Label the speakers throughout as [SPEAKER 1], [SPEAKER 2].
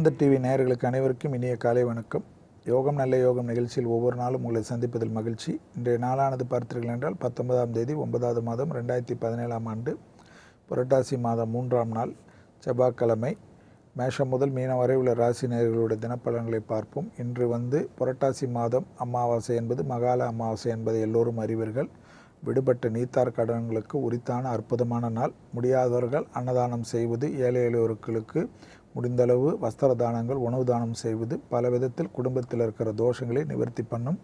[SPEAKER 1] ஆனந்த டிவி நேயர்களுக்கு அனைவருக்கும் இனிய காலை வணக்கம் யோகம் நல்ல யோகம் நிகழ்ச்சியில் ஒவ்வொரு நாளும் உங்களை சந்திப்பதில் மகிழ்ச்சி இன்றைய நாளானது பார்த்தீர்கள் என்றால் பத்தொன்பதாம் தேதி ஒன்பதாவது மாதம் ரெண்டாயிரத்தி பதினேழாம் ஆண்டு புரட்டாசி மாதம் மூன்றாம் நாள் செவ்வாய்க்கிழமை மேஷம் முதல் மீனம் வரை உள்ள ராசி நேயர்களுடைய தினப்பலன்களை பார்ப்போம் இன்று வந்து புரட்டாசி மாதம் அமாவாசை என்பது மகால அமாவாசை என்பதை எல்லோரும் அறிவீர்கள் விடுபட்ட நீத்தார் கடன்களுக்கு உரித்தான அற்புதமான நாள் முடியாதவர்கள் அன்னதானம் செய்வது ஏழை எளியோர்களுக்கு முடிந்தளவு வஸ்திர தானங்கள் உணவு தானம் செய்வது பல விதத்தில் குடும்பத்தில் இருக்கிற தோஷங்களை நிவர்த்தி பண்ணும்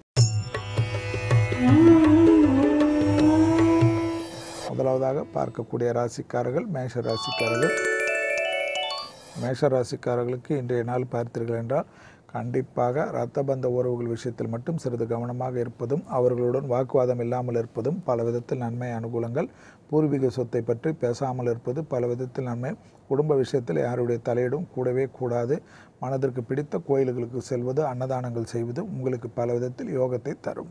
[SPEAKER 1] முதலாவதாக பார்க்கக்கூடிய ராசிக்காரர்கள் மேஷ ராசிக்காரர்கள் மேஷ ராசிக்காரர்களுக்கு இன்றைய நாள் பார்த்தீர்கள் என்றால் கண்டிப்பாக இரத்த பந்த உறவுகள் விஷயத்தில் மட்டும் சிறிது கவனமாக இருப்பதும் அவர்களுடன் வாக்குவாதம் இல்லாமல் இருப்பதும் பல விதத்தில் நன்மை அனுகூலங்கள் பூர்வீக சொத்தை பற்றி பேசாமல் இருப்பது பல விதத்தில் நன்மை குடும்ப விஷயத்தில் யாருடைய தலையிடும் கூடவே கூடாது மனதிற்கு பிடித்த கோயில்களுக்கு செல்வது அன்னதானங்கள் செய்வது உங்களுக்கு பல விதத்தில் யோகத்தை தரும்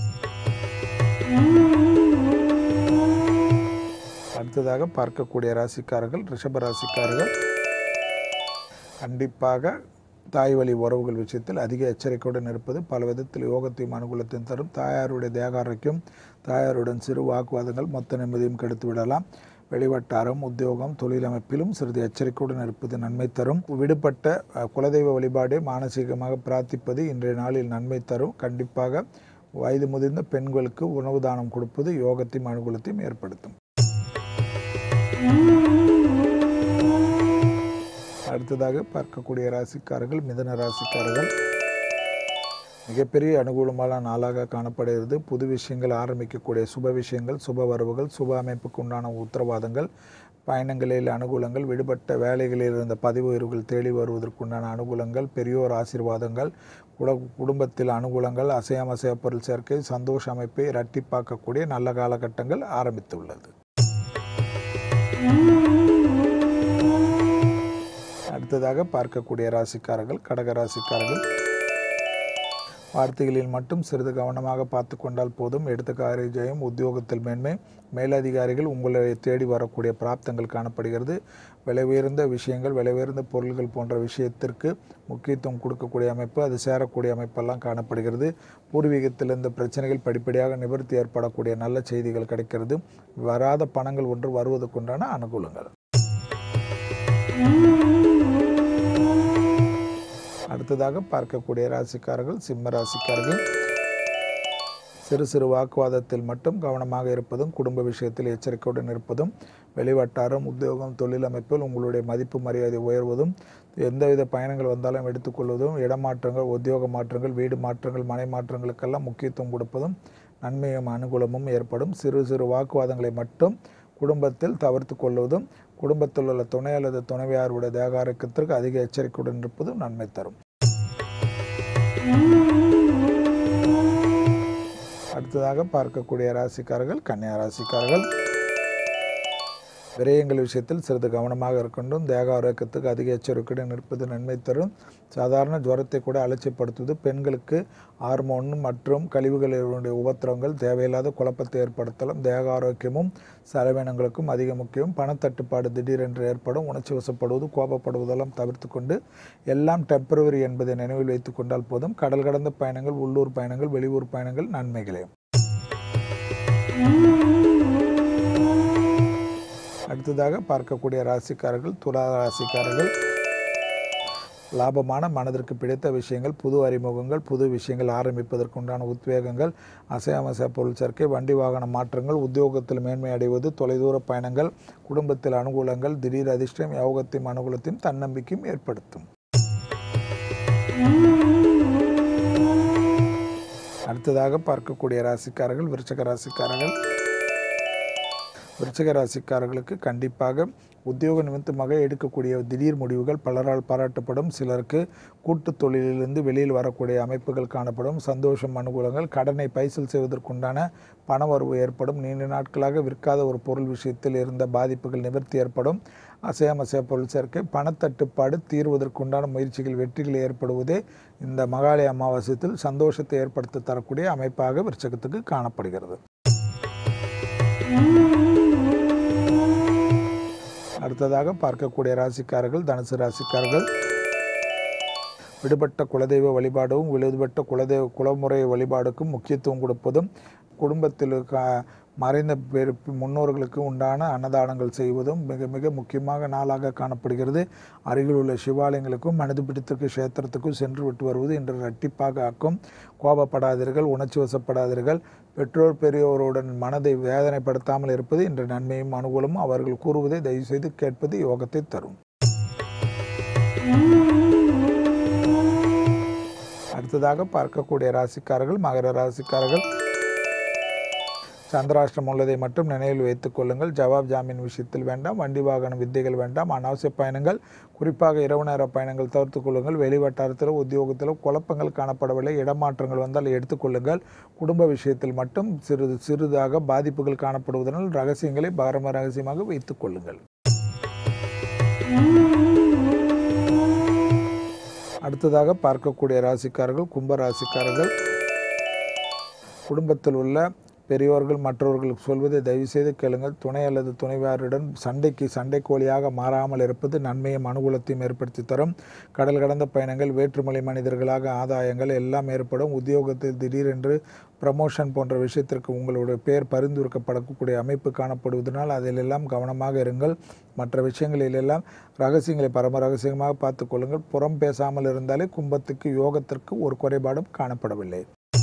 [SPEAKER 1] அடுத்ததாக பார்க்கக்கூடிய ராசிக்காரர்கள் ரிஷப ராசிக்காரர்கள் கண்டிப்பாக தாய் வழி உறவுகள் விஷயத்தில் அதிக எச்சரிக்கையுடன் இருப்பது பல விதத்தில் யோகத்தையும் அனுகூலத்தையும் தரும் தாயாருடைய தேக ஆரோக்கியம் தாயாருடன் சிறு வாக்குவாதங்கள் மொத்த நிம்மதியும் கெடுத்து விடலாம் வெளிவட்டாரம் உத்தியோகம் தொழிலமைப்பிலும் சிறிது எச்சரிக்கையுடன் இருப்பது நன்மை தரும் விடுபட்ட அஹ், குலதெய்வ வழிபாடு மானசீகமாக பிரார்த்திப்பது இன்றைய நாளில் நன்மை தரும் கண்டிப்பாக வயது முதிர்ந்த பெண்களுக்கு உணவு தானம் கொடுப்பது யோகத்தையும் அனுகூலத்தையும் ஏற்படுத்தும் அடுத்ததாக பார்க்கக்கூடிய ராசிக்காரர்கள் மிதன ராசிக்காரர்கள் மிகப்பெரிய அனுகூலமான நாளாக காணப்படுகிறது புது விஷயங்கள் ஆரம்பிக்கக்கூடிய சுப விஷயங்கள் சுப வரவுகள் சுப அமைப்புக்கு உண்டான உத்தரவாதங்கள் பயணங்களில் அனுகூலங்கள் விடுபட்ட வேலைகளில் இருந்த பதிவு உயர்வுகள் தேடி வருவதற்குண்டான அனுகூலங்கள் பெரியோர் ஆசீர்வாதங்கள் குட குடும்பத்தில் அனுகூலங்கள் அசையாமசைய பொருள் சேர்க்கை சந்தோஷ அமைப்பை இரட்டிப்பாக்கக்கூடிய நல்ல காலகட்டங்கள் ஆரம்பித்துள்ளது அடுத்ததாக பார்க்கக்கூடிய ராசிக்காரர்கள் கடக ராசிக்காரர்கள் வார்த்தைகளில் மட்டும் சிறிது கவனமாக பார்த்து கொண்டால் போதும் எடுத்த காரிய ஜெயம் உத்தியோகத்தில் மேன்மை மேலதிகாரிகள் உங்களை தேடி வரக்கூடிய பிராப்தங்கள் காணப்படுகிறது விலை உயர்ந்த விஷயங்கள் விலை உயர்ந்த பொருள்கள் போன்ற விஷயத்திற்கு முக்கியத்துவம் கொடுக்கக்கூடிய அமைப்பு அது சேரக்கூடிய அமைப்பெல்லாம் காணப்படுகிறது பூர்வீகத்தில் இருந்த பிரச்சனைகள் படிப்படியாக நிவர்த்தி ஏற்படக்கூடிய நல்ல செய்திகள் கிடைக்கிறது வராத பணங்கள் ஒன்று வருவதற்குண்டான அனுகூலங்கள் அடுத்ததாக பார்க்கக்கூடிய ராசிக்காரர்கள் சிம்ம ராசிக்காரர்கள் சிறு சிறு வாக்குவாதத்தில் மட்டும் கவனமாக இருப்பதும் குடும்ப விஷயத்தில் எச்சரிக்கையுடன் இருப்பதும் வெளிவட்டாரம் உத்தியோகம் தொழில் அமைப்பில் உங்களுடைய மதிப்பு மரியாதை உயர்வதும் எந்தவித பயணங்கள் வந்தாலும் எடுத்துக்கொள்வதும் இடமாற்றங்கள் உத்தியோக மாற்றங்கள் வீடு மாற்றங்கள் மனை மாற்றங்களுக்கெல்லாம் முக்கியத்துவம் கொடுப்பதும் நன்மையும் அனுகூலமும் ஏற்படும் சிறு சிறு வாக்குவாதங்களை மட்டும் குடும்பத்தில் தவிர்த்து கொள்வதும் குடும்பத்தில் உள்ள துணை அல்லது துணைவியாருடைய தேக ஆரோக்கியத்திற்கு அதிக எச்சரிக்கையுடன் இருப்பதும் நன்மை தரும் அடுத்ததாக பார்க்கக்கூடிய ராசிக்காரர்கள் கன்னியா ராசிக்காரர்கள் விரயங்கள் விஷயத்தில் சிறிது கவனமாக இருக்கணும் தேக ஆரோக்கியத்துக்கு அதிக எச்சரிக்கையுடன் இருப்பது நன்மை தரும் சாதாரண ஜுரத்தை கூட அலட்சியப்படுத்துவது பெண்களுக்கு ஹார்மோன் மற்றும் கழிவுகளுடைய உபத்திரவங்கள் தேவையில்லாத குழப்பத்தை ஏற்படுத்தலாம் தேக ஆரோக்கியமும் செலவினங்களுக்கும் அதிக முக்கியம் பணத்தட்டுப்பாடு திடீரென்று ஏற்படும் உணர்ச்சி வசப்படுவது கோபப்படுவதெல்லாம் தவிர்த்து கொண்டு எல்லாம் டெம்பரவரி என்பதை நினைவில் வைத்துக் கொண்டால் போதும் கடல் கடந்த பயணங்கள் உள்ளூர் பயணங்கள் வெளியூர் பயணங்கள் நன்மைகளே அடுத்ததாக பார்க்கக்கூடிய ராசிக்காரர்கள் துலா ராசிக்காரர்கள் லாபமான மனதிற்கு பிடித்த விஷயங்கள் புது அறிமுகங்கள் புது விஷயங்கள் ஆரம்பிப்பதற்குண்டான உத்வேகங்கள் அசையாமசை பொருள் சேர்க்கை வண்டி வாகன மாற்றங்கள் உத்தியோகத்தில் மேன்மை அடைவது தொலைதூர பயணங்கள் குடும்பத்தில் அனுகூலங்கள் திடீர் அதிர்ஷ்டம் யோகத்தையும் அனுகூலத்தையும் தன்னம்பிக்கையும் ஏற்படுத்தும் அடுத்ததாக பார்க்கக்கூடிய ராசிக்காரர்கள் விருச்சக ராசிக்காரர்கள் விருச்சிக ராசிக்காரர்களுக்கு கண்டிப்பாக உத்தியோக நிமித்தமாக எடுக்கக்கூடிய திடீர் முடிவுகள் பலரால் பாராட்டப்படும் சிலருக்கு கூட்டு தொழிலிலிருந்து வெளியில் வரக்கூடிய அமைப்புகள் காணப்படும் சந்தோஷம் அனுகூலங்கள் கடனை பைசல் செய்வதற்குண்டான பணவரவு ஏற்படும் நீண்ட நாட்களாக விற்காத ஒரு பொருள் விஷயத்தில் இருந்த பாதிப்புகள் நிவர்த்தி ஏற்படும் அசையாமசைய பொருள் சேர்க்கை பணத்தட்டுப்பாடு தீர்வதற்குண்டான முயற்சிகள் வெற்றிகள் ஏற்படுவதே இந்த மகாலய அமாவாசையத்தில் சந்தோஷத்தை ஏற்படுத்த தரக்கூடிய அமைப்பாக விருச்சகத்துக்கு காணப்படுகிறது அடுத்ததாக பார்க்கக்கூடிய ராசிக்காரர்கள் தனுசு ராசிக்காரர்கள் விடுபட்ட குலதெய்வ வழிபாடும் விடுபட்ட குலதெய்வ குலமுறை வழிபாடுக்கும் முக்கியத்துவம் கொடுப்பதும் குடும்பத்தில் க மறைந்த பெரு முன்னோர்களுக்கு உண்டான அன்னதானங்கள் செய்வதும் மிக மிக முக்கியமாக நாளாக காணப்படுகிறது அருகில் உள்ள சிவாலயங்களுக்கும் மனது பிடித்திருக்க கஷேத்திரத்துக்கும் சென்று விட்டு வருவது இன்று இரட்டிப்பாக ஆக்கும் கோபப்படாதீர்கள் உணர்ச்சி வசப்படாதீர்கள் பெற்றோர் பெரியோருடன் மனதை வேதனைப்படுத்தாமல் இருப்பது இன்று நன்மையும் அனுகூலமும் அவர்கள் கூறுவதை தயவுசெய்து கேட்பது யோகத்தை தரும் அடுத்ததாக பார்க்கக்கூடிய ராசிக்காரர்கள் மகர ராசிக்காரர்கள் சந்திராஷ்டிரம் உள்ளதை மட்டும் நினைவில் வைத்துக் கொள்ளுங்கள் ஜவாப் ஜாமீன் விஷயத்தில் வேண்டாம் வண்டி வாகன வித்தைகள் வேண்டாம் அனாவசிய பயணங்கள் குறிப்பாக இரவு நேர பயணங்கள் தவிர்த்துக் கொள்ளுங்கள் வெளிவட்டாரத்தில் உத்தியோகத்தில் குழப்பங்கள் காணப்படவில்லை இடமாற்றங்கள் வந்தால் எடுத்துக்கொள்ளுங்கள் குடும்ப விஷயத்தில் மட்டும் சிறிது சிறிதாக பாதிப்புகள் காணப்படுவதனால் ரகசியங்களை பரம ரகசியமாக வைத்துக் கொள்ளுங்கள் அடுத்ததாக பார்க்கக்கூடிய ராசிக்காரர்கள் கும்ப ராசிக்காரர்கள் குடும்பத்தில் உள்ள பெரியோர்கள் மற்றவர்களுக்கு சொல்வதை தயவுசெய்து கேளுங்கள் துணை அல்லது துணைவியாருடன் சண்டைக்கு சண்டை கோழியாக மாறாமல் இருப்பது நன்மையும் அனுகூலத்தையும் ஏற்படுத்தி தரும் கடல் கடந்த பயணங்கள் வேற்றுமொழி மனிதர்களாக ஆதாயங்கள் எல்லாம் ஏற்படும் உத்தியோகத்தில் திடீரென்று ப்ரமோஷன் போன்ற விஷயத்திற்கு உங்களுடைய பெயர் பரிந்துரைக்கப்படக்கூடிய அமைப்பு காணப்படுவதனால் அதிலெல்லாம் கவனமாக இருங்கள் மற்ற விஷயங்களிலெல்லாம் ரகசியங்களை பரம ரகசியமாக பார்த்து கொள்ளுங்கள் புறம் பேசாமல் இருந்தாலே கும்பத்துக்கு யோகத்திற்கு ஒரு குறைபாடும் காணப்படவில்லை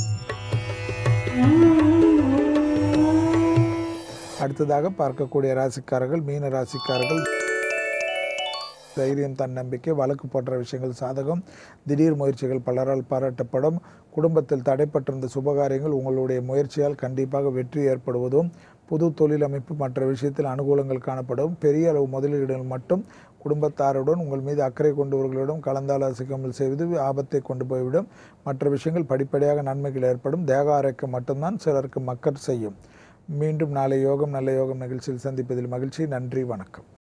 [SPEAKER 1] அடுத்ததாக பார்க்கக்கூடிய ராசிக்காரர்கள் மீன ராசிக்காரர்கள் தைரியம் தன்னம்பிக்கை வழக்கு போன்ற விஷயங்கள் சாதகம் திடீர் முயற்சிகள் பலரால் பாராட்டப்படும் குடும்பத்தில் தடைப்பட்டிருந்த சுபகாரியங்கள் உங்களுடைய முயற்சியால் கண்டிப்பாக வெற்றி ஏற்படுவதும் புது தொழில் அமைப்பு மற்ற விஷயத்தில் அனுகூலங்கள் காணப்படும் பெரிய அளவு முதலீடுகள் மட்டும் குடும்பத்தாருடன் உங்கள் மீது அக்கறை கொண்டவர்களிடம் கலந்தாலோசிக்காமல் செய்வது ஆபத்தை கொண்டு போய்விடும் மற்ற விஷயங்கள் படிப்படியாக நன்மைகள் ஏற்படும் தேக ஆரோக்கியம் மட்டும்தான் சிலருக்கு மக்கள் செய்யும் மீண்டும் நாளை யோகம் நல்ல யோகம் நிகழ்ச்சியில் சந்திப்பதில் மகிழ்ச்சி நன்றி வணக்கம்